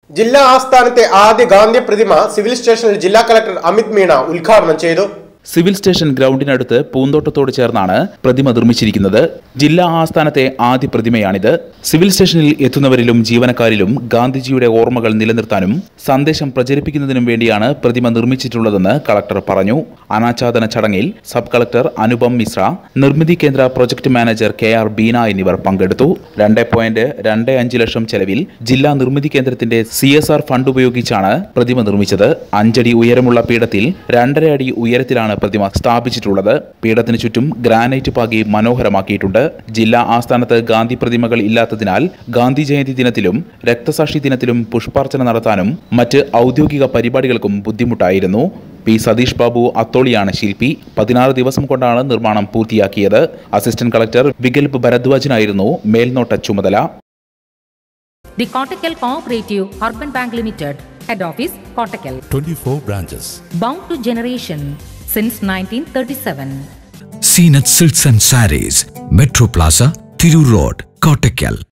ജില്ലാ ആസ്ഥാനത്തെ ആദ്യ ഗാന്ധി പ്രതിമ സിവിൽ സ്റ്റേഷനിൽ ജില്ലാ കളക്ടർ അമിത് മീണ ഉദ്ഘാടനം ചെയ്തു സിവിൽ സ്റ്റേഷൻ ഗ്രൗണ്ടിനടുത്ത് പൂന്തോട്ടത്തോട് ചേർന്നാണ് പ്രതിമ നിർമ്മിച്ചിരിക്കുന്നത് ജില്ലാ ആസ്ഥാനത്തെ ആദ്യ പ്രതിമയാണിത് സിവിൽ സ്റ്റേഷനിൽ എത്തുന്നവരിലും ജീവനക്കാരിലും ഗാന്ധിജിയുടെ ഓർമ്മകൾ നിലനിർത്താനും സന്ദേശം പ്രചരിപ്പിക്കുന്നതിനും വേണ്ടിയാണ് പ്രതിമ നിർമ്മിച്ചിട്ടുള്ളതെന്ന് കളക്ടർ പറഞ്ഞു അനാച്ഛാദന ചടങ്ങിൽ sub collector Anupam Mishra Nirmithi Kendra project manager K R Beena എന്നിവർ പങ്കെടുത്തു രണ്ട് പോയിന്റ് രണ്ട് അഞ്ച് ലക്ഷം ചെലവിൽ ജില്ലാ നിർമ്മിതി കേന്ദ്രത്തിന്റെ സി എസ് ആർ ഫണ്ട് ഉപയോഗിച്ചാണ് പ്രതിമ നിർമ്മിച്ചത് അഞ്ചടി ഉയരമുള്ള പീഠത്തിൽ രണ്ടര അടി ഉയരത്തിലാണ് പ്രതിമ സ്ഥാപിച്ചിട്ടുള്ളത് പീഠത്തിന് ചുറ്റും ഗ്രാനൈറ്റ് പാകി മനോഹരമാക്കിയിട്ടുണ്ട് ജില്ലാ ആസ്ഥാനത്ത് ഗാന്ധി പ്രതിമകൾ ഇല്ലാത്തതിനാൽ ഗാന്ധി ജയന്തി ദിനത്തിലും രക്തസാക്ഷി ദിനത്തിലും പുഷ്പാർച്ചന നടത്താനും മറ്റ് ഔദ്യോഗിക പരിപാടികൾക്കും ബുദ്ധിമുട്ടായിരുന്നു പി സതീഷ് ബാബു അത്തോളിയാണ് ശില്പി പതിനാറ് ദിവസം കൊണ്ടാണ് നിർമ്മാണം പൂർത്തിയാക്കിയത് അസിസ്റ്റന്റ് കളക്ടർ വികൽപ് ഭരദ്വാജിനായിരുന്നു മേൽനോട്ട ചുമതല The Kottakkal Cooperative Urban Bank Limited, Head Office, Kottakkal. 24 branches. Bound to generation since 1937. Zeenath silks and sarees Metro Plaza Tirur road Kottakkal